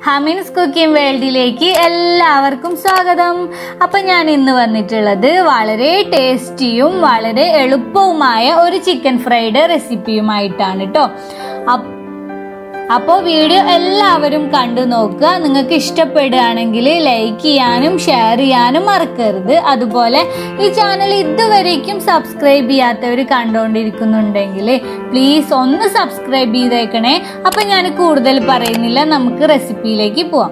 ഹമിൻസ് cooking വേൾഡിലേക്ക് എല്ലാവർക്കും സ്വാഗതം അപ്പം ഞാൻ ഇന്ന് വന്നിട്ടുള്ളത് വളരെ ടേസ്റ്റിയും വളരെ എളുപ്പവുമായ ഒരു ചിക്കൻ ഫ്രൈഡ് റെസിപ്പിയുമായിട്ടാണ് കേട്ടോ അപ്പോൾ വീഡിയോ എല്ലാവരും കണ്ടു നോക്കുക നിങ്ങൾക്ക് ഇഷ്ടപ്പെടുകയാണെങ്കിൽ ലൈക്ക് ചെയ്യാനും ഷെയർ ചെയ്യാനും മറക്കരുത് അതുപോലെ ഈ ചാനൽ ഇതുവരേക്കും സബ്സ്ക്രൈബ് ചെയ്യാത്തവർ കണ്ടുകൊണ്ടിരിക്കുന്നുണ്ടെങ്കിൽ പ്ലീസ് ഒന്ന് സബ്സ്ക്രൈബ് ചെയ്തേക്കണേ അപ്പം ഞാൻ കൂടുതൽ പറയുന്നില്ല നമുക്ക് റെസിപ്പിയിലേക്ക് പോവാം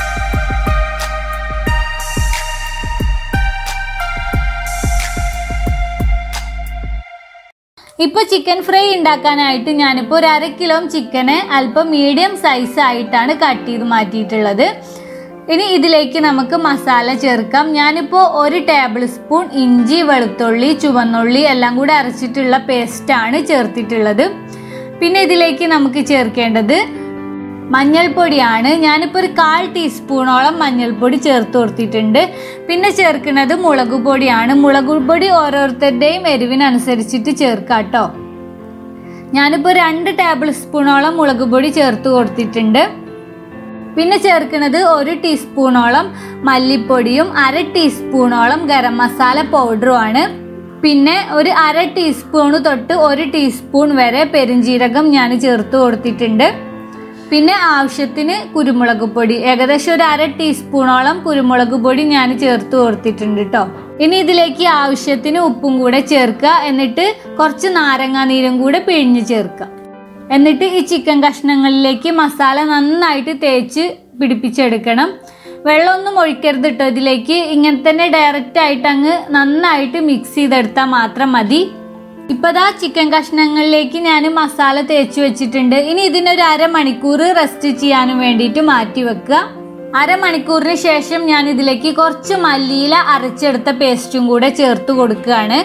ഇപ്പോൾ ചിക്കൻ ഫ്രൈ ഉണ്ടാക്കാനായിട്ട് ഞാനിപ്പോൾ ഒരു അര കിലോ ചിക്കന് അല്പം മീഡിയം സൈസ് ആയിട്ടാണ് കട്ട് ചെയ്ത് മാറ്റിയിട്ടുള്ളത് ഇനി ഇതിലേക്ക് നമുക്ക് മസാല ചേർക്കാം ഞാനിപ്പോൾ ഒരു ടേബിൾ സ്പൂൺ ഇഞ്ചി വെളുത്തുള്ളി ചുവന്നുള്ളി എല്ലാം കൂടെ അരച്ചിട്ടുള്ള പേസ്റ്റാണ് ചേർത്തിട്ടുള്ളത് പിന്നെ ഇതിലേക്ക് നമുക്ക് ചേർക്കേണ്ടത് മഞ്ഞൾപ്പൊടിയാണ് ഞാനിപ്പോൾ ഒരു കാൽ ടീസ്പൂണോളം മഞ്ഞൾപ്പൊടി ചേർത്ത് കൊടുത്തിട്ടുണ്ട് പിന്നെ ചേർക്കുന്നത് മുളക് പൊടിയാണ് മുളക് പൊടി ഓരോരുത്തരുടെയും എരിവിനനുസരിച്ചിട്ട് ചേർക്കാം കേട്ടോ ഞാനിപ്പോൾ രണ്ട് ടേബിൾ സ്പൂണോളം മുളക് പൊടി ചേർത്ത് കൊടുത്തിട്ടുണ്ട് പിന്നെ ചേർക്കുന്നത് ഒരു ടീസ്പൂണോളം മല്ലിപ്പൊടിയും അര ടീസ്പൂണോളം ഗരം മസാല പൗഡറുമാണ് പിന്നെ ഒരു അര ടീസ്പൂണ് തൊട്ട് ഒരു ടീസ്പൂൺ വരെ പെരുംജീരകം ഞാൻ ചേർത്ത് കൊടുത്തിട്ടുണ്ട് പിന്നെ ആവശ്യത്തിന് കുരുമുളക് പൊടി ഏകദേശം ഒരു അര ടീസ്പൂണോളം കുരുമുളക് പൊടി ഞാൻ ചേർത്ത് കൊടുത്തിട്ടുണ്ട് കേട്ടോ ഇനി ഇതിലേക്ക് ആവശ്യത്തിന് ഉപ്പും കൂടെ ചേർക്കുക എന്നിട്ട് കുറച്ച് നാരങ്ങാ നീരും കൂടെ പിഴിഞ്ഞ് ചേർക്കുക എന്നിട്ട് ഈ ചിക്കൻ കഷ്ണങ്ങളിലേക്ക് മസാല നന്നായിട്ട് തേച്ച് പിടിപ്പിച്ചെടുക്കണം വെള്ളമൊന്നും ഒഴിക്കരുത് കേട്ടോ ഇതിലേക്ക് ഇങ്ങനെ തന്നെ ഡയറക്റ്റ് ആയിട്ട് അങ്ങ് നന്നായിട്ട് മിക്സ് ചെയ്തെടുത്താൽ മാത്രം മതി ഇപ്പൊ ദാ ചിക്കൻ കഷ്ണങ്ങളിലേക്ക് ഞാൻ മസാല തേച്ച് വെച്ചിട്ടുണ്ട് ഇനി ഇതിനൊരു അരമണിക്കൂർ റെസ്റ്റ് ചെയ്യാനും വേണ്ടിയിട്ട് മാറ്റി വെക്കുക അരമണിക്കൂറിന് ശേഷം ഞാൻ ഇതിലേക്ക് കുറച്ച് മല്ലിയില അരച്ചെടുത്ത പേസ്റ്റും കൂടെ ചേർത്ത് കൊടുക്കുകയാണ്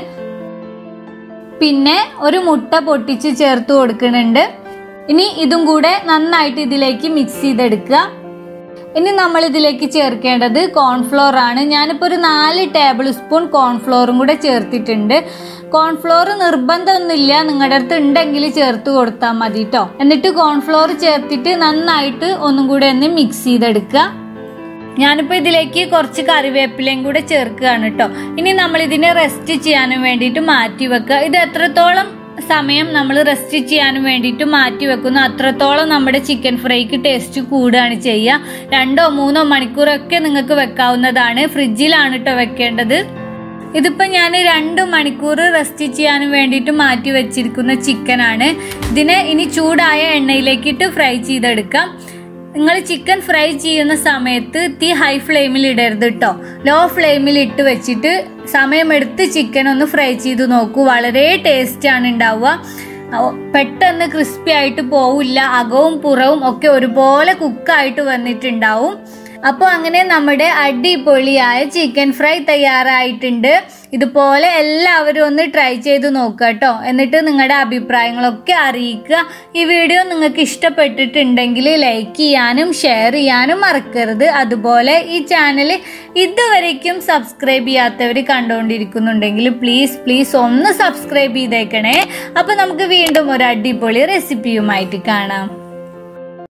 പിന്നെ ഒരു മുട്ട പൊട്ടിച്ച് ചേർത്ത് കൊടുക്കുന്നുണ്ട് ഇനി ഇതും കൂടെ നന്നായിട്ട് ഇതിലേക്ക് മിക്സ് ചെയ്തെടുക്കുക ഇനി നമ്മൾ ഇതിലേക്ക് ചേർക്കേണ്ടത് കോൺഫ്ലോർ ആണ് ഞാനിപ്പോൾ ഒരു നാല് ടേബിൾ സ്പൂൺ കോൺഫ്ലോറും കൂടെ ചേർത്തിട്ടുണ്ട് കോൺഫ്ലോർ നിർബന്ധമൊന്നുമില്ല നിങ്ങളുടെ അടുത്ത് ഉണ്ടെങ്കിൽ ചേർത്ത് കൊടുത്താൽ മതി കേട്ടോ എന്നിട്ട് കോൺഫ്ലോർ ചേർത്തിട്ട് നന്നായിട്ട് ഒന്നും കൂടെ ഒന്ന് മിക്സ് ചെയ്തെടുക്കുക ഞാനിപ്പോൾ ഇതിലേക്ക് കുറച്ച് കറിവേപ്പിലയും കൂടെ ചേർക്കുകയാണ് കേട്ടോ ഇനി നമ്മൾ ഇതിനെ റെസ്റ്റ് ചെയ്യാനും വേണ്ടിയിട്ട് മാറ്റി വെക്കുക ഇത് എത്രത്തോളം സമയം നമ്മൾ റെസ്റ്റ് ചെയ്യാനും വേണ്ടിയിട്ട് മാറ്റി വെക്കുന്നു അത്രത്തോളം നമ്മുടെ ചിക്കൻ ഫ്രൈക്ക് ടേസ്റ്റ് കൂടുകയാണ് ചെയ്യുക രണ്ടോ മൂന്നോ മണിക്കൂറൊക്കെ നിങ്ങൾക്ക് വെക്കാവുന്നതാണ് ഫ്രിഡ്ജിലാണ് കേട്ടോ വെക്കേണ്ടത് ഇതിപ്പോൾ ഞാൻ രണ്ട് മണിക്കൂർ റെസ്റ്റ് ചെയ്യാനും വേണ്ടിയിട്ട് മാറ്റി വെച്ചിരിക്കുന്ന ചിക്കനാണ് ഇതിനെ ഇനി ചൂടായ എണ്ണയിലേക്കിട്ട് ഫ്രൈ ചെയ്തെടുക്കാം നിങ്ങൾ ചിക്കൻ ഫ്രൈ ചെയ്യുന്ന സമയത്ത് തീ ഹൈ ഫ്ലെയിമിൽ ഇടരുത് കേട്ടോ ലോ ഫ്ലെയിമിൽ ഇട്ട് വെച്ചിട്ട് സമയമെടുത്ത് ചിക്കൻ ഒന്ന് ഫ്രൈ ചെയ്ത് നോക്കൂ വളരെ ടേസ്റ്റ് ആണ് ഉണ്ടാവുക പെട്ടെന്ന് ക്രിസ്പി ആയിട്ട് പോവില്ല അകവും പുറവും ഒക്കെ ഒരുപോലെ കുക്കായിട്ട് വന്നിട്ടുണ്ടാവും അപ്പോൾ അങ്ങനെ നമ്മുടെ അടിപൊളിയായ ചിക്കൻ ഫ്രൈ തയ്യാറായിട്ടുണ്ട് ഇതുപോലെ എല്ലാവരും ഒന്ന് ട്രൈ ചെയ്ത് നോക്കുക കേട്ടോ എന്നിട്ട് നിങ്ങളുടെ അഭിപ്രായങ്ങളൊക്കെ അറിയിക്കുക ഈ വീഡിയോ നിങ്ങൾക്ക് ഇഷ്ടപ്പെട്ടിട്ടുണ്ടെങ്കിൽ ലൈക്ക് ചെയ്യാനും ഷെയർ ചെയ്യാനും മറക്കരുത് അതുപോലെ ഈ ചാനൽ ഇതുവരേക്കും സബ്സ്ക്രൈബ് ചെയ്യാത്തവർ കണ്ടുകൊണ്ടിരിക്കുന്നുണ്ടെങ്കിൽ പ്ലീസ് പ്ലീസ് ഒന്ന് സബ്സ്ക്രൈബ് ചെയ്തേക്കണേ അപ്പോൾ നമുക്ക് വീണ്ടും ഒരു അടിപൊളി റെസിപ്പിയുമായിട്ട് കാണാം